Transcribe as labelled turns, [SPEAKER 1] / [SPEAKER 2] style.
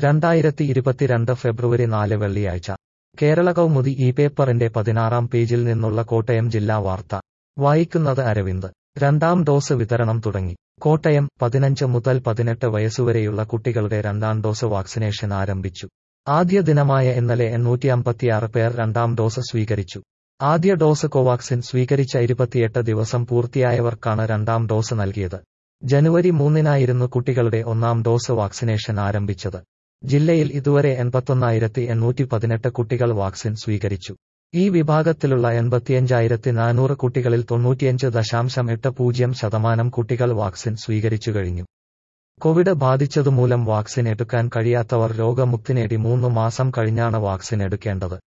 [SPEAKER 1] രണ്ടായിരത്തി ഇരുപത്തിരണ്ട് ഫെബ്രുവരി നാല് വെള്ളിയാഴ്ച കേരള കൗമുദി ഈ പേപ്പറിന്റെ പതിനാറാം പേജിൽ നിന്നുള്ള കോട്ടയം ജില്ലാ വാർത്ത വായിക്കുന്നത് അരവിന്ദ് രണ്ടാം ഡോസ് വിതരണം തുടങ്ങി കോട്ടയം പതിനഞ്ച് മുതൽ പതിനെട്ട് വയസ്സുവരെയുള്ള കുട്ടികളുടെ രണ്ടാം ഡോസ് വാക്സിനേഷൻ ആരംഭിച്ചു ആദ്യ ദിനമായ ഇന്നലെ എണ്ണൂറ്റി അമ്പത്തിയാറ് പേർ രണ്ടാം ഡോസ് സ്വീകരിച്ചു ആദ്യ ഡോസ് കോവാക്സിൻ സ്വീകരിച്ച ഇരുപത്തിയെട്ട് ദിവസം പൂർത്തിയായവർക്കാണ് രണ്ടാം ഡോസ് നൽകിയത് ജനുവരി മൂന്നിനായിരുന്നു കുട്ടികളുടെ ഒന്നാം ഡോസ് വാക്സിനേഷൻ ആരംഭിച്ചത് ജില്ലയിൽ ഇതുവരെ എൺപത്തൊന്നായിരത്തി എണ്ണൂറ്റി പതിനെട്ട് കുട്ടികൾ വാക്സിൻ സ്വീകരിച്ചു ഈ വിഭാഗത്തിലുള്ള എൺപത്തിയഞ്ചായിരത്തി നാനൂറ് കുട്ടികളിൽ തൊണ്ണൂറ്റിയഞ്ച് ദശാംശം എട്ട് പൂജ്യം ശതമാനം കുട്ടികൾ വാക്സിൻ സ്വീകരിച്ചു കഴിഞ്ഞു കോവിഡ് ബാധിച്ചതുമൂലം വാക്സിൻ എടുക്കാൻ കഴിയാത്തവർ രോഗമുക്തി നേടി മൂന്ന് മാസം കഴിഞ്ഞാണ് വാക്സിൻ എടുക്കേണ്ടത്